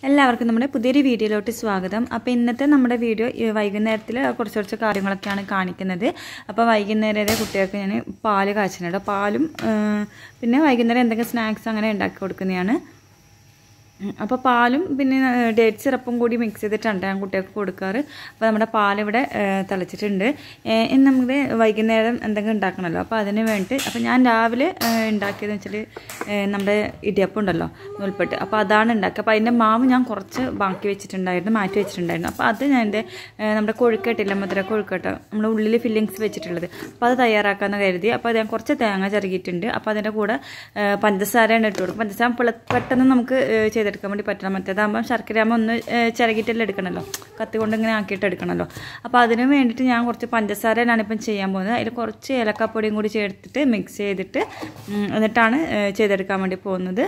എല്ലാവർക്കും നമ്മുടെ പുതിയൊരു വീഡിയോയിലോട്ട് സ്വാഗതം അപ്പോൾ ഇന്നത്തെ നമ്മുടെ വീഡിയോ ഈ വൈകുന്നേരത്തിൽ കുറച്ച് കുറച്ച് കാര്യങ്ങളൊക്കെയാണ് കാണിക്കുന്നത് അപ്പോൾ വൈകുന്നേരം കുട്ടികൾക്ക് ഞാൻ പാല് കാച്ചുന്നുണ്ട് പാലും ആ, പിന്നെ വൈകുന്നേരം എന്തെങ്കിലും സ്നാക്സ് അങ്ങനെ ഉണ്ടാക്കി കൊടുക്കുന്നതാണ് ഉം, അപ്പോൾ പാലും പിന്നെ ഡേറ്റ് സിറപ്പും കൂടി മിക്സ് ചെയ്തിട്ടാണ് ഞാൻ കുട്ടികൾക്ക് കൊടുക്കാറ് അപ്പോൾ നമ്മുടെ പാലിവിടെ ഏ, തിളച്ചിട്ടുണ്ട് ഏ, ഇനി നമുക്ക് വൈകുന്നേരം എന്തെങ്കിലും ഉണ്ടാക്കണമല്ലോ അപ്പോൾ അതിന് വേണ്ടി അപ്പോൾ ഞാൻ രാവിലെ ഏ, ഉണ്ടാക്കിയതെന്ന് വെച്ചാൽ ഏ, നമ്മുടെ ഇടിയപ്പം ഉണ്ടല്ലോ നൂൽപ്പെട്ട് അപ്പോൾ അതാണ് ഉണ്ടാക്കുക അപ്പോൾ അതിൻ്റെ മാവ് ഞാൻ കുറച്ച് ബാക്കി വെച്ചിട്ടുണ്ടായിരുന്നു മാറ്റി വെച്ചിട്ടുണ്ടായിരുന്നു അപ്പോൾ അത് ഞാൻ എൻ്റെ ഏ, നമ്മുടെ കൊഴുക്കട്ടില്ല മധുര കൊഴുക്കട്ട നമ്മുടെ ഉള്ളിൽ ഫില്ലിങ്സ് വെച്ചിട്ടുള്ളത് അപ്പോൾ അത് തയ്യാറാക്കാമെന്ന് കരുതി അപ്പോൾ ഞാൻ കുറച്ച് തേങ്ങ ചിരകിയിട്ടുണ്ട് അപ്പോൾ അതിൻ്റെ കൂടെ ഏ, പഞ്ചസാരയാണ് ഇട്ട് കൊടുക്കും പഞ്ചസാര പിള- പെട്ടെന്ന് നമുക്ക് ഏ, ചെയ്തെടുക്കാൻ വേണ്ടി പറ്റണം മറ്റേതാകുമ്പോൾ ശർക്കര ആകുമ്പോൾ ഒന്ന് ഏ, ചിരകിയിട്ടെല്ലാം എടുക്കണമല്ലോ കത്തി കൊണ്ട് ഇങ്ങനെ ആക്കിയിട്ട് എടുക്കണമല്ലോ അപ്പോൾ അതിന് വേണ്ടിയിട്ട് ഞാൻ കുറച്ച് പഞ്ചസാരയിലാണ് ഇപ്പം ചെയ്യാൻ പോകുന്നത് അതിൽ കുറച്ച് ഏലക്കാപ്പൊടിയും കൂടി ചേർത്തിട്ട് മിക്സ് ചെയ്തിട്ട് ഉം, എന്നിട്ടാണ് ഏ, ചെയ്തെടുക്കാൻ വേണ്ടി പോകുന്നത്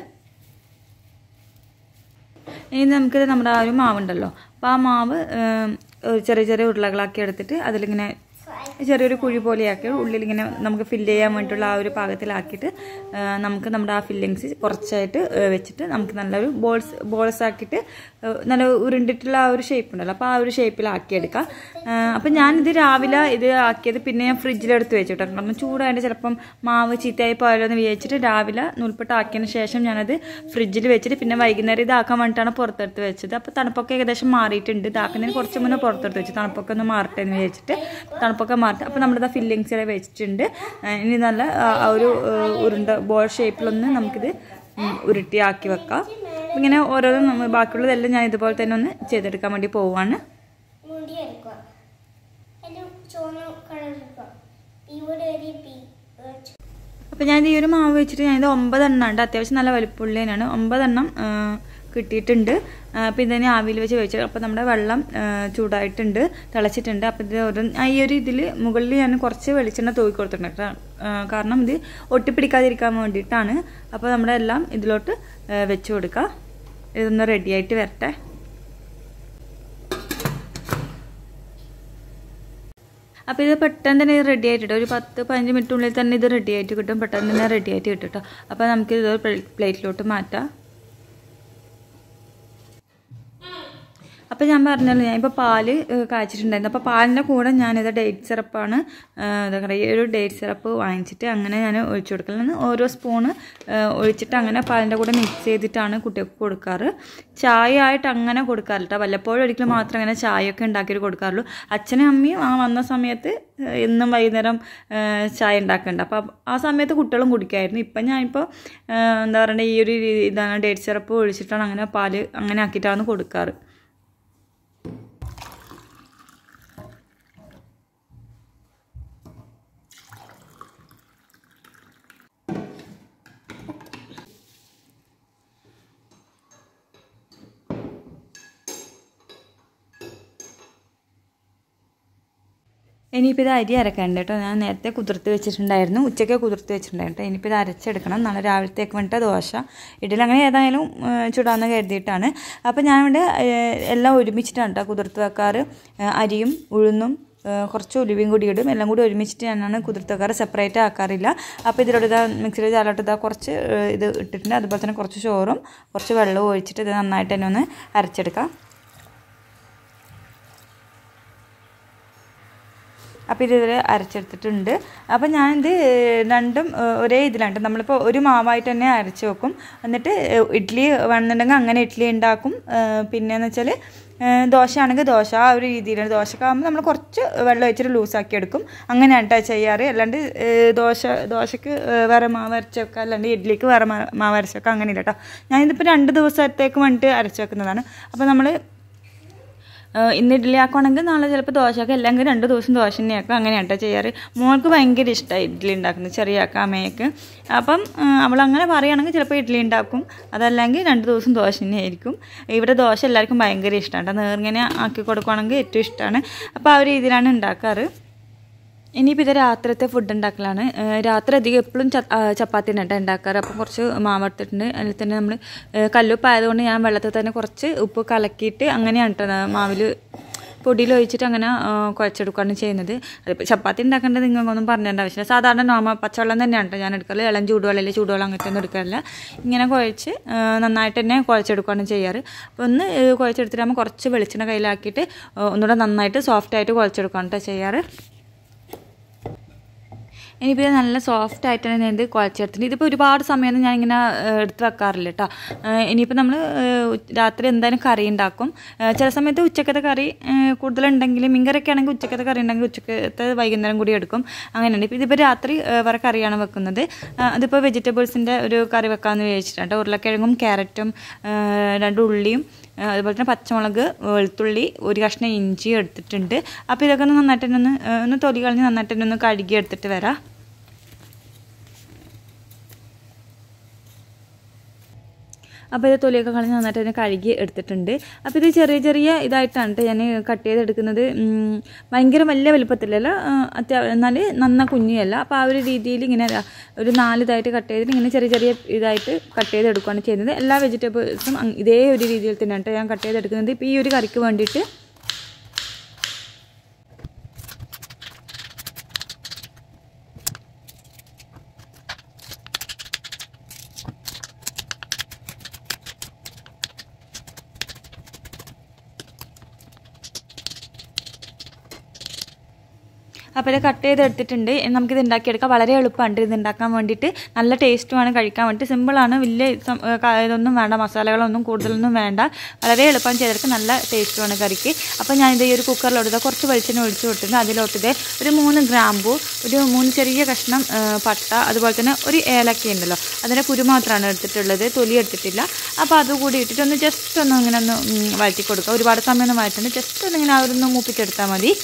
ഇനി നമുക്കിത് നമ്മുടെ ആ ഒരു മാവുണ്ടല്ലോ അപ്പോൾ ആ മാവ് ഏം, ഒരു ചെറിയ ചെറിയ ഉരുളകളാക്കി എടുത്തിട്ട് അതിലിങ്ങനെ ചെറിയൊരു കുഴി പോലെയാക്കി ഉള്ളിലിങ്ങനെ നമുക്ക് ഫില്ല് ചെയ്യാൻ വേണ്ടിയിട്ടുള്ള ആ ഒരു പാകത്തിലാക്കിയിട്ട് ആ, നമുക്ക് നമ്മുടെ ആ ഫില്ലിങ്സ് കുറച്ചായിട്ട് ആ, വെച്ചിട്ട് നമുക്ക് നല്ലൊരു ബോൾസ് ബോൾസ് ആക്കിയിട്ട് ആ, നല്ല ഉരുണ്ടിട്ടുള്ള ആ ഒരു ഷേപ്പ് ഉണ്ടല്ലോ അപ്പോൾ ആ ഒരു ഷേപ്പിലാക്കിയെടുക്കാം അപ്പം ഞാനിത് രാവിലെ ഇത് ആക്കിയത് പിന്നെ ഞാൻ ഫ്രിഡ്ജിലെടുത്ത് വെച്ചിട്ട് കാരണം ചൂടായിട്ട് ചിലപ്പം മാവ് ചീത്തയായി പോയാലോ എന്ന് വിചാരിച്ചിട്ട് രാവിലെ നൂൽപ്പെട്ട് ആക്കിയതിന് ശേഷം ഞാനത് ഫ്രിഡ്ജിൽ വെച്ചിട്ട് പിന്നെ വൈകുന്നേരം ഇതാക്കാൻ വേണ്ടിയിട്ടാണ് പുറത്തെടുത്ത് വെച്ചത് അപ്പോൾ തണുപ്പൊക്കെ ഏകദേശം മാറിയിട്ടുണ്ട് ഇതാക്കുന്നതിന് കുറച്ച് മുന്നേ പുറത്തെടുത്ത് വെച്ചു തണുപ്പൊക്കെ ഒന്ന് മാറട്ടെ എന്ന് വിചാരിച്ചിട്ട് തണുപ്പൊക്കെ മാറട്ടെ അപ്പോൾ നമ്മുടെ ഫില്ലിങ്സ് വെച്ചിട്ടുണ്ട് ആ, ഇനി നല്ല ആ, ആ ഒരു ആ, ഉരുണ്ട ബോൾ ഷേപ്പിലൊന്ന് നമുക്കിത് ഉം, ഉരുട്ടിയാക്കി വെക്കാം അപ്പോൾ ഇങ്ങനെ ഓരോന്നും നമ്മൾ ബാക്കിയുള്ളതെല്ലാം ഞാൻ ഇതുപോലെ തന്നെ ഒന്ന് ചെയ്തെടുക്കാൻ വേണ്ടി പോവുകയാണ് മുടി എടുക്കുക അതിൻ്റെ ചുവന്ന കളർ എടുക്കുക ഇവിടെ ഒരു പി അപ്പോൾ ഞാൻ ഈ ഒരു മാവ് വെച്ചിട്ട് ഞാനിത് ഒമ്പതെണ്ണം ഉണ്ട് അത്യാവശ്യം നല്ല വലിപ്പമുള്ളതിനാണ് ഒമ്പതെണ്ണം ആ, കിട്ടിയിട്ടുണ്ട് അപ്പോൾ ഇതിനെ ആവിയിൽ വെച്ച് വെച്ചു അപ്പോൾ നമ്മുടെ വെള്ളം ആ, ചൂടായിട്ടുണ്ട് തിളച്ചിട്ടുണ്ട് അപ്പോൾ ഇത് ഒരു ആ ഈ ഒരു ഇതിൽ മുകളിൽ ഞാൻ കുറച്ച് വെളിച്ചെണ്ണ തൂക്കി കൊടുത്തിട്ടുണ്ട് കാ- ആ, കാരണം ഇത് ഒട്ടിപ്പിടിക്കാതിരിക്കാൻ വേണ്ടിയിട്ടാണ് അപ്പോൾ നമ്മുടെ എല്ലാം ഇതിലോട്ട് ആ, വെച്ച് കൊടുക്കുക ഇതൊന്ന് റെഡിയായിട്ട് വരട്ടെ അപ്പോൾ ഇത് പെട്ടെന്ന് തന്നെ ഇത് റെഡി ആയിട്ട് കിട്ടും ഒരു പത്ത് പതിനഞ്ച് മിനിറ്റിനുള്ളിൽ തന്നെ ഇത് റെഡി ആയിട്ട് കിട്ടും പെട്ടെന്ന് തന്നെ റെഡി ആയിട്ട് കിട്ടും കേട്ടോ അപ്പോൾ നമുക്ക് ഇത് പ്ലേറ്റിലോട്ട് മാറ്റാം അപ്പോൾ ഞാൻ പറഞ്ഞല്ലോ ഞാൻ ഇപ്പോൾ പാല് ഏഹ്, കാച്ചിട്ടുണ്ടായിരുന്നു അപ്പോൾ പാലിൻ്റെ കൂടെ ഞാനിത് ഡേറ്റ് സിറപ്പാണ് ഏഹ്, എന്താ പറയുക ഈ ഒരു ഡേറ്റ് സിറപ്പ് വാങ്ങിച്ചിട്ട് അങ്ങനെ ഞാൻ ഒഴിച്ചു കൊടുക്കലാണ് ഓരോ സ്പൂണ് ഏഹ്, ഒഴിച്ചിട്ട് അങ്ങനെ പാലിൻ്റെ കൂടെ മിക്സ് ചെയ്തിട്ടാണ് കുട്ടികൾക്ക് കൊടുക്കാറ് ചായ ആയിട്ട് അങ്ങനെ കൊടുക്കാറില്ല കേട്ടോ വല്ലപ്പോഴും ഒരിക്കലും മാത്രം അങ്ങനെ ചായയൊക്കെ ഉണ്ടാക്കിയിട്ട് കൊടുക്കാറുള്ളൂ അച്ഛനും അമ്മയും ആ വന്ന സമയത്ത് ഏഹ്, എന്നും വൈകുന്നേരം ഏഹ്, ചായ ഉണ്ടാക്കുന്നുണ്ട് അപ്പോൾ ആ സമയത്ത് കുട്ടികളും കുടിക്കായിരുന്നു ഇപ്പം ഞാനിപ്പോൾ ഏഹ്, എന്താ പറയുക ഈ ഒരു രീതി- ഇതാണ് ഡേറ്റ് സിറപ്പ് ഒഴിച്ചിട്ടാണ് അങ്ങനെ പാല് അങ്ങനെ ആക്കിയിട്ടാണ് കൊടുക്കാറ് ഇനിയിപ്പോൾ ഇത് അരി അരക്കണ്ട കേട്ടോ ഞാൻ നേരത്തെ കുതിർത്ത് വെച്ചിട്ടുണ്ടായിരുന്നു ഉച്ചയ്ക്ക് കുതിർത്ത് വെച്ചിട്ടുണ്ടായിരുന്നു കേട്ടോ ഇനിയിപ്പോൾ ഇത് അരച്ചെടുക്കണം നാളെ രാവിലത്തേക്ക് വേണ്ടിയിട്ട് ദോശ ഇഡലി അങ്ങനെ ഏതായാലും ഏഹ്, ചുടാമെന്ന് കരുതിയിട്ടാണ് അപ്പോൾ ഞാനിവിടെ ഏഹ്, എല്ലാം ഒരുമിച്ചിട്ടാണ് കേട്ടോ കുതിർത്ത് വെക്കാറ് ഏഹ്, അരിയും ഉഴുന്നും ഏഹ്, കുറച്ച് ഉലുവയും കൂടി ഇടും എല്ലാം കൂടി ഒരുമിച്ചിട്ട് ഞാനാണ് കുതിർത്ത് വെക്കാറ് സെപ്പറേറ്റ് ആക്കാറില്ല അപ്പോൾ ഇതിലോട്ട് ഇതാ മിക്സിയിൽ ചാലോട്ട് ഇതാ കുറച്ച് ഏഹ്, ഇത് ഇട്ടിട്ടുണ്ട് അതുപോലെ തന്നെ കുറച്ച് ചോറും കുറച്ച് വെള്ളവും ഒഴിച്ചിട്ട് ഇത് നന്നായിട്ട് തന്നെ ഒന്ന് അരച്ചെടുക്കാം അപ്പോൾ ഇത് ഇതിൽ അരച്ചെടുത്തിട്ടുണ്ട് അപ്പോൾ ഞാനിത് രണ്ടും ഏഹ്, ഒരേ ഇതിലാണ് ട്ടോ. നമ്മളിപ്പോൾ ഒരു മാവായിട്ട് തന്നെ അരച്ച് വെക്കും എന്നിട്ട് ഏഹ്, ഇഡ്ഡലി വേണമെന്നുണ്ടെങ്കിൽ അങ്ങനെ ഇഡ്ഡലി ഉണ്ടാക്കും ഏഹ്, പിന്നെയെന്ന് വെച്ചാൽ ഏഹ്, ദോശയാണെങ്കിൽ ദോശ ആ ഒരു രീതിയിലാണ് ദോശയൊക്കെ ആകുമ്പോൾ നമ്മൾ കുറച്ച് വെള്ളം ഒഴിച്ചിട്ട് ലൂസാക്കി എടുക്കും അങ്ങനെയാണ് കേട്ടോ ചെയ്യാറ് അല്ലാണ്ട് ഏഹ്, ദോശ ദോശയ്ക്ക് ഏഹ്, വേറെ മാവ് അരച്ച് വെക്കുക അല്ലാണ്ട് ഇഡ്ഡലിക്ക് വേറെ മാ- മാവ് അരച്ച് വെക്കുക അങ്ങനെയില്ല കേട്ടോ ഞാനിതിപ്പോൾ രണ്ട് ദിവസത്തേക്ക് വേണ്ടിയിട്ട് അരച്ച് വെക്കുന്നതാണ് അപ്പോൾ നമ്മൾ ഏഹ് ഇന്ന് ഇഡ്ഡലി ആക്കുവാണെങ്കിൽ നാളെ ചിലപ്പോൾ ദോശയൊക്കെ അല്ലെങ്കിൽ രണ്ട് ദിവസം ദോശ തന്നെ ആക്കും അങ്ങനെയാണ് കേട്ടോ ചെയ്യാറ് മോൾക്ക് ഭയങ്കര ഇഷ്ടമായി ഇഡ്ഡലി ഉണ്ടാക്കുന്നത് ചെറിയ ആക്ക അമ്മയൊക്കെ അപ്പം ഏഹ് അവൾ അങ്ങനെ പറയുകയാണെങ്കിൽ ചിലപ്പോൾ ഇഡ്ഡലി ഉണ്ടാക്കും അതല്ലെങ്കിൽ രണ്ട് ദിവസം ദോശ തന്നെ ആയിരിക്കും ഇവിടെ ദോശ എല്ലാവർക്കും ഭയങ്കര ഇഷ്ടമാണ് കേട്ടോ നേർങ്ങനെ ആക്കി കൊടുക്കുവാണെങ്കിൽ ഏറ്റവും ഇഷ്ടമാണ് അപ്പോൾ ആ ഒരു രീതിയിലാണ് ഉണ്ടാക്കാറ് ഇനിയിപ്പോൾ ഇത് രാത്രിത്തെ ഫുഡ് ഉണ്ടാക്കലാണ് ഏഹ് രാത്രി അധികം എപ്പോഴും ചപ്പാത്തി തന്നെ കേട്ടോ ഉണ്ടാക്കാറ് അപ്പം കുറച്ച് മാവെടുത്തിട്ടുണ്ട് അതിൽ തന്നെ നമ്മൾ കല്ലുപ്പ് ആയതുകൊണ്ട് ഞാൻ വെള്ളത്തിൽ തന്നെ കുറച്ച് ഉപ്പ് കലക്കിയിട്ട് അങ്ങനെയാണ് കേട്ടോ മാവിൽ പൊടിയിൽ ഒഴിച്ചിട്ട് അങ്ങനെ ആ, കുഴച്ചെടുക്കുകയാണ് ചെയ്യുന്നത് അതിപ്പോൾ ചപ്പാത്തി ഉണ്ടാക്കേണ്ടത് നിങ്ങൾക്കൊന്നും പറഞ്ഞേണ്ട ആവശ്യമില്ല സാധാരണ നോർമൽ പച്ചവെള്ളം തന്നെയാണ് കേട്ടോ ഞാൻ എടുക്കല് ഇളം ചൂടുവെള്ളം അല്ലെങ്കിൽ ചൂടുവെള്ളം അങ്ങനത്തെ ഒന്നും എടുക്കാറില്ല ഇങ്ങനെ കുഴച്ച് ആ, നന്നായിട്ട് തന്നെ കുഴച്ചെടുക്കുകയാണ് ചെയ്യാറ് അപ്പോൾ ഒന്ന് ഏ, കുഴച്ചെടുത്തിട്ടാകുമ്പോൾ കുറച്ച് വെളിച്ചെണ്ണ കയ്യിലാക്കിയിട്ട് ആ, ഒന്നുകൂടെ നന്നായിട്ട് സോഫ്റ്റായിട്ട് കുഴച്ചെടുക്കുകയാണ് കേട്ടോ ചെയ്യാറ് ഇനിയിപ്പോൾ ഇത് നല്ല സോഫ്റ്റ് ആയിട്ട് തന്നെ ഇത് കുഴച്ചെടുത്തിട്ട് ഇതിപ്പോൾ ഒരുപാട് സമയമൊന്നും ഞാനിങ്ങനെ ഏഹ്, എടുത്ത് വെക്കാറില്ല കേട്ടോ ഏഹ്, ഇനിയിപ്പോൾ നമ്മൾ രാത്രി എന്തായാലും കറി ഉണ്ടാക്കും ഏഹ്, ചില സമയത്ത് ഉച്ചക്കത്തെ കറി ഏഹ്, കൂടുതലുണ്ടെങ്കിൽ മീൻകറിയൊക്കെ ആണെങ്കിൽ ഉച്ചക്കത്തെ കറി ഉണ്ടെങ്കിൽ ഉച്ചക്കത്തെ വൈകുന്നേരം കൂടി എടുക്കും അങ്ങനെയുണ്ട് ഇപ്പോൾ ഇതിപ്പോൾ രാത്രി ഏഹ്, വേറെ കറിയാണ് വെക്കുന്നത് ഏഹ്, അതിപ്പോൾ വെജിറ്റബിൾസിൻ്റെ ഒരു കറി വെക്കാമെന്ന് വിചാരിച്ചിട്ടുണ്ട് ഉരുളക്കിഴങ്ങും ക്യാരറ്റും ഏഹ്, രണ്ട് ഉള്ളിയും ഏഹ്, അതുപോലെ തന്നെ പച്ചമുളക് വെളുത്തുള്ളി ഒരു കഷ്ണം ഇഞ്ചി എടുത്തിട്ടുണ്ട് അപ്പോൾ ഇതൊക്കെ ഒന്ന് നന്നായിട്ട് തന്നെ ഒന്ന് ഏഹ്, ഒന്ന് തൊലി കളഞ്ഞ് നന്നായിട്ട് തന്നെ ഒന്ന് കഴുകി എടുത്തിട്ട് വരാം അപ്പോൾ ഇത് തൊലിയൊക്കെ കളഞ്ഞ് നന്നായിട്ട് തന്നെ കഴുകി എടുത്തിട്ടുണ്ട് അപ്പോൾ ഇത് ചെറിയ ചെറിയ ഇതായിട്ടാണ് ട്ടോ ഞാൻ കട്ട് ചെയ്തെടുക്കുന്നത് ഉം, ഭയങ്കര വലിയ വലുപ്പത്തിലല്ല അത്യാവശ്യം എന്നാൽ നന്ന കുഞ്ഞിയല്ല അപ്പോൾ ആ ഒരു രീതിയിൽ ഇങ്ങനെ ദാ ഒരു നാല് ഇതായിട്ട് കട്ട് ചെയ്തിട്ട് ഇങ്ങനെ ചെറിയ ചെറിയ ഇതായിട്ട് കട്ട് ചെയ്തെടുക്കുകയാണ് ചെയ്യുന്നത് എല്ലാ വെജിറ്റബിൾസും അങ് ഇതേ ഒരു രീതിയിൽ തന്നെയാണ് ട്ടോ ഞാൻ കട്ട് ചെയ്തെടുക്കുന്നത് ഇപ്പോൾ ഈ ഒരു കറിക്ക് വേണ്ടിയിട്ട് അപ്പോൾ ഇത് കട്ട് ചെയ്തെടുത്തിട്ടുണ്ട് ഇനി നമുക്കിത് ഉണ്ടാക്കിയെടുക്കാം വളരെ എളുപ്പമുണ്ട് ഇത് ഉണ്ടാക്കാൻ വേണ്ടിയിട്ട് നല്ല ടേസ്റ്റുമാണ് കഴിക്കാൻ വേണ്ടിയിട്ട് സിമ്പിളാണ് വലിയ സം- ഏ, ക- ഇതൊന്നും വേണ്ട മസാലകളൊന്നും കൂടുതലൊന്നും വേണ്ട വളരെ എളുപ്പം ചെയ്തെടുക്കാൻ നല്ല ടേസ്റ്റുമാണ് കറിക്ക് അപ്പോൾ ഞാനിത് ഈ ഒരു കുക്കറിലോട്ട് ഇതാ കുറച്ച് വെളിച്ചെണ്ണ ഒഴിച്ച് വിട്ടിട്ടുണ്ട് അതിലോട്ട് ഇത് ഒരു മൂന്ന് ഗ്രാമ്പു ഒരു മൂന്ന് ചെറിയ കഷ്ണം ഏ, പട്ട അതുപോലെ തന്നെ ഒരു ഏലക്ക ഉണ്ടല്ലോ അതിൻ്റെ കുരു മാത്രമാണ് എടുത്തിട്ടുള്ളത് തൊലി എടുത്തിട്ടില്ല അപ്പോൾ അതുകൂടി ഇട്ടിട്ട് ഒന്ന് ജസ്റ്റ് ഒന്ന് ഇങ്ങനെ ഒന്ന് ഉം, വഴറ്റി കൊടുക്കുക ഒരുപാട് സമയമൊന്നും വഴറ്റണ്ട് ജസ്റ്റ് ഒന്ന് ഇങ്ങനെ അവരൊന്ന് മൂപ്പിച്ചെടുത്താൽ മതി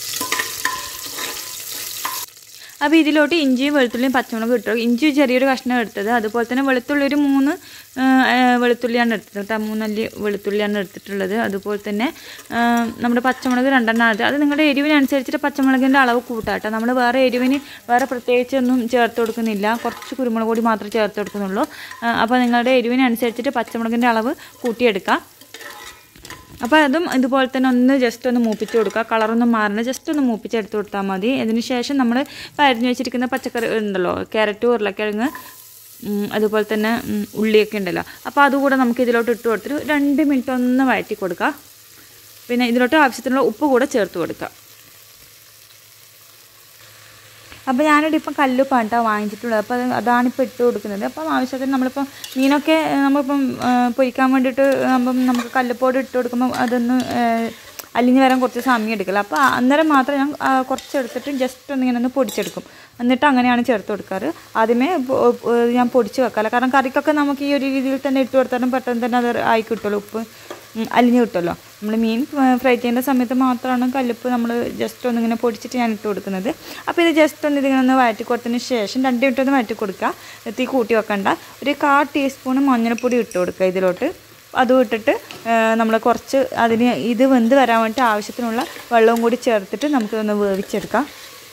അപ്പോൾ ഇതിലോട്ട് ഇഞ്ചിയും വെളുത്തുള്ളിയും പച്ചമുളകും ഇട്ടു ഇഞ്ചി ചെറിയൊരു കഷ്ണം എടുത്തത് അതുപോലെ തന്നെ വെളുത്തുള്ളി ഒരു മൂന്ന് ആ, ആ, വെളുത്തുള്ളിയാണ് എടുത്തത് കേട്ടോ മൂന്നല്ലി വെളുത്തുള്ളിയാണ് എടുത്തിട്ടുള്ളത് അതുപോലെ തന്നെ ആ, നമ്മുടെ പച്ചമുളക് രണ്ടെണ്ണം എടുത്തത് അത് നിങ്ങളുടെ എരിവിനനുസരിച്ചിട്ട് പച്ചമുളകിൻ്റെ അളവ് കൂട്ടാം കേട്ടോ നമ്മൾ വേറെ എരിവിന് വേറെ പ്രത്യേകിച്ച് ഒന്നും ചേർത്ത് കൊടുക്കുന്നില്ല കുറച്ച് കുരുമുളക് പൊടി മാത്രമേ ചേർത്ത് കൊടുക്കുന്നുള്ളൂ ആ, അപ്പോൾ നിങ്ങളുടെ എരിവിനനുസരിച്ചിട്ട് പച്ചമുളകിൻ്റെ അളവ് കൂട്ടിയെടുക്കാം അപ്പോൾ അതും ഇതുപോലെ തന്നെ ഒന്ന് ജസ്റ്റ് ഒന്ന് മൂപ്പിച്ച് കൊടുക്കുക കളറൊന്നും മാറണ്ട ജസ്റ്റ് ഒന്ന് മൂപ്പിച്ചെടുത്ത് കൊടുത്താൽ മതി അതിന് ശേഷം നമ്മൾ ഇപ്പോൾ അരിഞ്ഞു വെച്ചിരിക്കുന്ന പച്ചക്കറി ഉണ്ടല്ലോ ക്യാരറ്റ് ഉരുളക്കിഴങ്ങ് ഉം, അതുപോലെ തന്നെ ഉം, ഉള്ളിയൊക്കെ ഉണ്ടല്ലോ അപ്പോൾ അതുകൂടെ നമുക്ക് ഇതിലോട്ട് ഇട്ട് കൊടുത്തിട്ട് രണ്ട് മിനിറ്റ് ഒന്ന് വഴറ്റി കൊടുക്കുക പിന്നെ ഇതിലോട്ട് ആവശ്യത്തിനുള്ള ഉപ്പ് കൂടെ ചേർത്ത് കൊടുക്കുക അപ്പോൾ ഞാനിവിടെ ഇപ്പം കല്ലുപ്പാണ് കേട്ടോ വാങ്ങിച്ചിട്ടുള്ളത് അപ്പോൾ അത് അതാണിപ്പോൾ ഇട്ട് കൊടുക്കുന്നത് അപ്പം ആവശ്യത്തിന് നമ്മളിപ്പം മീനൊക്കെ ഏഹ്, നമ്മളിപ്പം ഏഹ്, പൊരിക്കാൻ വേണ്ടിയിട്ട് അപ്പം നമുക്ക് കല്ലുപ്പോട് ഇട്ട് കൊടുക്കുമ്പോൾ അതൊന്ന് ഏഹ്, അലിഞ്ഞ് വരാൻ കുറച്ച് സമയം എടുക്കില്ല അപ്പോൾ അന്നേരം മാത്രം ഞാൻ ആ, കുറച്ച് എടുത്തിട്ട് ജസ്റ്റ് ഒന്നിങ്ങനെ ഒന്ന് പൊടിച്ചെടുക്കും എന്നിട്ട് അങ്ങനെയാണ് ചേർത്ത് കൊടുക്കാറ് ആദ്യമേ പൊ- ഏഹ്, ഞാൻ പൊടിച്ച് വെക്കാറ് കാരണം കറിക്കൊക്കെ നമുക്ക് ഈ ഒരു രീതിയിൽ തന്നെ ഇട്ട് കൊടുത്താലും പെട്ടെന്ന് തന്നെ അത് ആയി കിട്ടുമല്ലോ ഉപ്പ് ഉം, അലിഞ്ഞ് കിട്ടുമല്ലോ നമ്മൾ മീൻ ഫ്രൈ ചെയ്യേണ്ട സമയത്ത് മാത്രമാണ് കല്ലുപ്പ് നമ്മൾ ജസ്റ്റ് ഒന്നിങ്ങനെ പൊടിച്ചിട്ട് ഞാൻ ഇട്ട് കൊടുക്കുന്നത് അപ്പോൾ ഇത് ജസ്റ്റ് ഒന്ന് ഇതിങ്ങനെ ഒന്ന് വഴറ്റി കൊടുത്തതിന് ശേഷം രണ്ട് മിനിറ്റ് ഒന്ന് വഴറ്റി കൊടുക്കുക തീ കൂട്ടി വെക്കണ്ട ഒരു കാ ടീസ്പൂൺ മഞ്ഞൾപ്പൊടി ഇട്ട് കൊടുക്കുക ഇതിലോട്ട് അതും ഇട്ടിട്ട് നമ്മൾ കുറച്ച് അതിന് ഇത് വെന്ത് വരാൻ വേണ്ടിയിട്ട് ആവശ്യത്തിനുള്ള വെള്ളവും കൂടി ചേർത്തിട്ട് നമുക്കിതൊന്ന് വേവിച്ചെടുക്കാം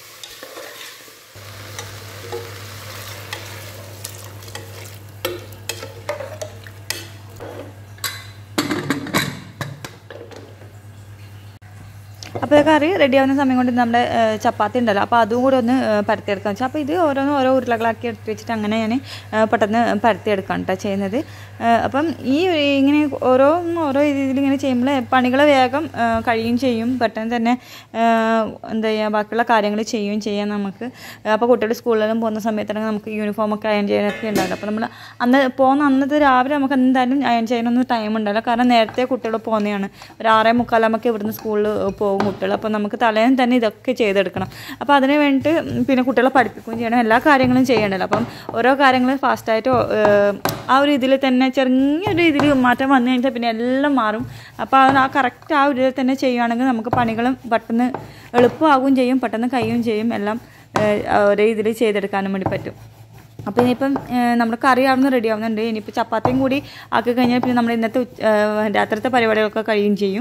അപ്പോൾ ഈ കറി റെഡി ആവുന്ന സമയം കൊണ്ട് നമ്മുടെ ഏഹ്, ചപ്പാത്തി ഉണ്ടല്ലോ അപ്പോൾ അതും കൂടെ ഒന്ന് ഏഹ്, പരത്തിയെടുക്കാൻ വെച്ചാൽ അപ്പോൾ ഇത് ഓരോന്ന് ഓരോ ഉരുളകളാക്കി എടുത്ത് വെച്ചിട്ട് അങ്ങനെ ഞാൻ ഏഹ്, പെട്ടെന്ന് പരത്തിയെടുക്കാം കേട്ടോ ചെയ്യുന്നത് ഏഹ്, അപ്പം ഈ ഒരു ഇങ്ങനെ ഓരോ ഓരോ രീതിയിൽ ഇങ്ങനെ ചെയ്യുമ്പോൾ പണികൾ വേഗം ഏഹ്, കഴിയും ചെയ്യും പെട്ടെന്ന് തന്നെ ഏഹ്, എന്താ ചെയ്യുക ബാക്കിയുള്ള കാര്യങ്ങൾ ചെയ്യുകയും ചെയ്യാം നമുക്ക് അപ്പോൾ കുട്ടികൾ സ്കൂളിലെല്ലാം പോകുന്ന സമയത്താണെങ്കിൽ നമുക്ക് യൂണിഫോമൊക്കെ അയൺ ചെയ്യാനൊക്കെ ഉണ്ടാവില്ല അപ്പോൾ നമ്മൾ അന്ന് പോകുന്ന അന്നത്തെ രാവിലെ നമുക്ക് എന്തായാലും അയൺ ചെയ്യാനൊന്നും ടൈം ഉണ്ടാവില്ല കാരണം നേരത്തെ കുട്ടികൾ പോകുന്നതാണ് ഒരു ആറേ മുക്കാലാകുമ്പോൾ ഇവിടുന്ന് സ്കൂളിൽ പോകും കുട്ടികൾ അപ്പോൾ നമുക്ക് തലേന്ന് തന്നെ ഇതൊക്കെ ചെയ്തെടുക്കണം അപ്പോൾ അതിന് വേണ്ടിയിട്ട് പിന്നെ കുട്ടികളെ പഠിപ്പിക്കുകയും ചെയ്യണം എല്ലാ കാര്യങ്ങളും ചെയ്യണമല്ലോ അപ്പം ഓരോ കാര്യങ്ങൾ ഫാസ്റ്റായിട്ട് ആ ഒരു ഇതിൽ തന്നെ ചെറിയൊരു ഇതിൽ മാറ്റം വന്നു കഴിഞ്ഞാൽ പിന്നെ എല്ലാം മാറും അപ്പോൾ അത് ആ കറക്റ്റ് ആ ഒരു ഇതിൽ തന്നെ ചെയ്യുകയാണെങ്കിൽ നമുക്ക് പണികളും പെട്ടെന്ന് എളുപ്പമാകുകയും ചെയ്യും പെട്ടെന്ന് കഴിയുകയും ചെയ്യും എല്ലാം ഏഹ്, ഒരേ ഇതിൽ ചെയ്തെടുക്കാനും വേണ്ടി പറ്റും അപ്പോൾ ഇനിയിപ്പം ഏഹ്, നമ്മുടെ കറി ആവുന്ന റെഡി ആവുന്നുണ്ട് ഇനിയിപ്പോൾ ചപ്പാത്തിയും കൂടി ആക്കി കഴിഞ്ഞാൽ പിന്നെ നമ്മൾ ഇന്നത്തെ ഉച്ച- ഏഹ്, രാത്രിത്തെ പരിപാടികളൊക്കെ കഴിയുകയും ചെയ്യും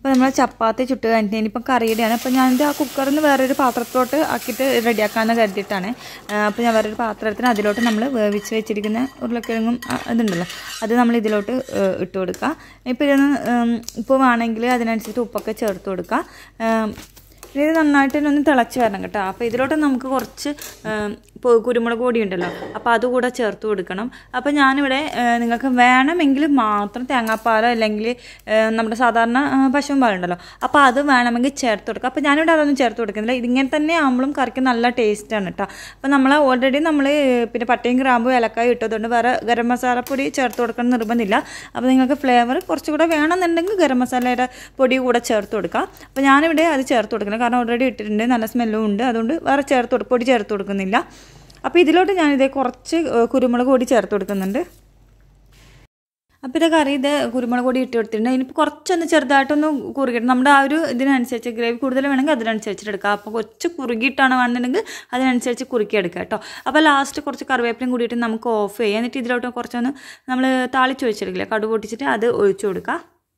അപ്പോൾ നമ്മൾ ചപ്പാത്തി ചുട്ട് കഴിഞ്ഞിട്ട് ഇനിയിപ്പോൾ കറിയുടെയാണ് അപ്പോൾ ഞാനിത് ആ കുക്കറിൽ നിന്ന് വേറൊരു പാത്രത്തോട്ട് ആക്കിയിട്ട് റെഡിയാക്കാമെന്ന് കരുതിയിട്ടാണ് അപ്പോൾ ഞാൻ വേറൊരു പാത്രത്തിന് അതിലോട്ട് നമ്മൾ വേവിച്ച് വെച്ചിരിക്കുന്ന ഉരുളക്കിഴങ്ങും ആ, ഇതുണ്ടല്ലോ അത് നമ്മൾ ഇതിലോട്ട് ഏഹ്, ഇട്ട് കൊടുക്കുക ഇപ്പോൾ ഇതൊന്ന് ഉം, ഉപ്പ് വേണമെങ്കിൽ അതിനനുസരിച്ച് ഉപ്പൊക്കെ ചേർത്ത് കൊടുക്കുക ഉം, ഇത് നന്നായിട്ട് തന്നെ ഒന്ന് തിളച്ച് വരണം കേട്ടോ അപ്പോൾ ഇതിലോട്ട് നമുക്ക് കുറച്ച് ഉം, ഇപ്പോൾ കുരുമുളക് പൊടി ഉണ്ടല്ലോ അപ്പോൾ അതുകൂടെ ചേർത്ത് കൊടുക്കണം അപ്പോൾ ഞാനിവിടെ ഏഹ്, നിങ്ങൾക്ക് വേണമെങ്കിൽ മാത്രം തേങ്ങാപ്പാലോ അല്ലെങ്കിൽ ഏഹ്, നമ്മുടെ സാധാരണ ഏഹ്, പശുവും പാലുണ്ടല്ലോ അപ്പോൾ അത് വേണമെങ്കിൽ ചേർത്ത് കൊടുക്കുക അപ്പോൾ ഞാനിവിടെ അതൊന്നും ചേർത്ത് കൊടുക്കുന്നില്ല ഇതിങ്ങനെ തന്നെ ആകുമ്പോഴും കറിക്ക് നല്ല ടേസ്റ്റാണ് കേട്ടോ അപ്പോൾ നമ്മൾ ഓൾറെഡി നമ്മൾ പിന്നെ പട്ടയും ഗ്രാമ്പും ഏലക്കായും ഇട്ടതുകൊണ്ട് വേറെ ഗരം മസാലപ്പൊടി ചേർത്ത് കൊടുക്കണം നിർബന്ധമില്ല അപ്പോൾ നിങ്ങൾക്ക് ഫ്ലേവർ കുറച്ചുകൂടെ വേണമെന്നുണ്ടെങ്കിൽ ഗരം മസാലയുടെ പൊടി കൂടെ ചേർത്ത് കൊടുക്കുക അപ്പോൾ ഞാനിവിടെ അത് ചേർത്ത് കൊടുക്കണം കാരണം ഓൾറെഡി ഇട്ടിട്ടുണ്ട് നല്ല സ്മെല്ലും ഉണ്ട് അതുകൊണ്ട് വേറെ ചേർത്ത് കൊടു- പൊടി ചേർത്ത് കൊടുക്കുന്നില്ല അപ്പോൾ ഇതിലോട്ട് ഞാനിതേ കുറച്ച് ഏഹ്, കുരുമുളക് പൊടി ചേർത്ത് കൊടുക്കുന്നുണ്ട് അപ്പോൾ ഇത് കറി ഇത് കുരുമുളക് പൊടി ഇട്ട് കൊടുത്തിട്ടുണ്ട് ഇനിയിപ്പോൾ കുറച്ചൊന്ന് ചെറുതായിട്ടൊന്ന് കുറുകിയിട്ട് നമ്മുടെ ആ ഒരു ഇതിനനുസരിച്ച് ഗ്രേവി കൂടുതൽ വേണമെങ്കിൽ അതിനനുസരിച്ചിട്ട് എടുക്കുക അപ്പോൾ കുറച്ച് കുറുകിയിട്ടാണ് വേണമെന്നുണ്ടെങ്കിൽ അതിനനുസരിച്ച് കുറുക്കി എടുക്കുക കേട്ടോ അപ്പോൾ ലാസ്റ്റ് കുറച്ച് കറിവേപ്പിലയും കൂടിയിട്ട് നമുക്ക് ഓഫ് ചെയ്യാം എന്നിട്ട് ഇതിലോട്ട് കുറച്ചൊന്ന് നമ്മൾ താളിച്ച് വെച്ചെടുക്കില്ല കടുക് പൊട്ടിച്ചിട്ട് അത് ഒഴിച്ചു കൊടുക്കുക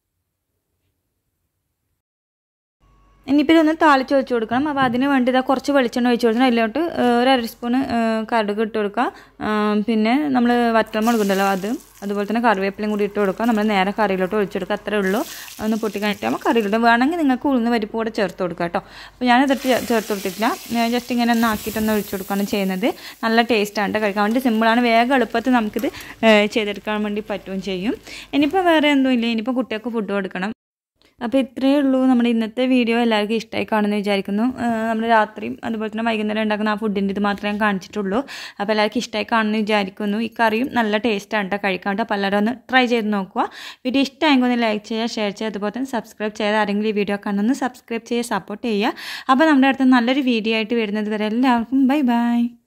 ഇനിയിപ്പോൾ ഇതൊന്ന് താളിച്ച് വെച്ച് കൊടുക്കണം അപ്പോൾ അതിന് വേണ്ടി ഇതാ കുറച്ച് വെളിച്ചെണ്ണ ഒഴിച്ച് കൊടുക്കണം അതിലോട്ട് ഏഹ്, ഒരു അര സ്പൂണ് ഏഹ്, കടുക് ഇട്ട് കൊടുക്കുക ആം, പിന്നെ നമ്മൾ വറ്റൽമുളക് ഉണ്ടല്ലോ അത് അതുപോലെ തന്നെ കറിവേപ്പിലയും കൂടി ഇട്ട് കൊടുക്കുക നമ്മൾ നേരെ കറിയിലോട്ട് ഒഴിച്ച് കൊടുക്കുക അത്രേ ഉള്ളൂ ഒന്ന് പൊട്ടി കഴിഞ്ഞിട്ടാകുമ്പോൾ കറിയിലോട്ട് വേണമെങ്കിൽ നിങ്ങൾക്ക് ഉഴുന്ന് പരിപ്പ് കൂടെ ചേർത്ത് കൊടുക്കുക കേട്ടോ അപ്പോൾ ഞാൻ ഇതിട്ട് ചേർത്ത് കൊടുത്തിട്ടില്ല ഞാൻ ജസ്റ്റ് ഇങ്ങനെ ഒന്ന് ആക്കിയിട്ടൊന്ന് ഒഴിച്ച് കൊടുക്കുകയാണ് ചെയ്യുന്നത് നല്ല ടേസ്റ്റാണ് കേട്ടോ കഴിക്കാൻ വേണ്ടി സിമ്പിളാണ് വേഗം എളുപ്പത്തിൽ നമുക്കിത് ഏഹ്, ചെയ്തെടുക്കാൻ വേണ്ടി പറ്റുകയും ചെയ്യും ഇനിയിപ്പോൾ വേറെ എന്തും ഇല്ല ഇനിയിപ്പോൾ കുട്ടികൾക്ക് ഫുഡ് കൊടുക്കണം അപ്പോൾ ഇത്രയേ ഉള്ളൂ നമ്മുടെ ഇന്നത്തെ വീഡിയോ എല്ലാവർക്കും ഇഷ്ടമായി കാണുമെന്ന് വിചാരിക്കുന്നു നമ്മൾ രാത്രിയും അതുപോലെ തന്നെ വൈകുന്നേരം ഉണ്ടാക്കുന്ന ആ ഫുഡിൻ്റെ ഇത് മാത്രമേ ഞാൻ കാണിച്ചിട്ടുള്ളൂ അപ്പോൾ എല്ലാവർക്കും ഇഷ്ടമായി കാണുമെന്ന് വിചാരിക്കുന്നു ഈ കറിയും നല്ല ടേസ്റ്റാണ് കേട്ടോ കഴിക്കാൻ കേട്ടോ അപ്പോൾ എല്ലാവരും ഒന്ന് ട്രൈ ചെയ്ത് നോക്കുക വീഡിയോ ഇഷ്ടമായെങ്കിൽ ഒന്ന് ലൈക്ക് ചെയ്യുക ഷെയർ ചെയ്യുക അതുപോലെ തന്നെ സബ്സ്ക്രൈബ് ചെയ്ത് ആരെങ്കിലും ഈ വീഡിയോ കാണുമെന്ന് സബ്സ്ക്രൈബ് ചെയ്യുക സപ്പോർട്ട് ചെയ്യുക അപ്പോൾ നമ്മുടെ അടുത്ത് നല്ലൊരു വീഡിയോ ആയിട്ട് വരുന്നത് വരെ എല്ലാവർക്കും ബൈ ബൈ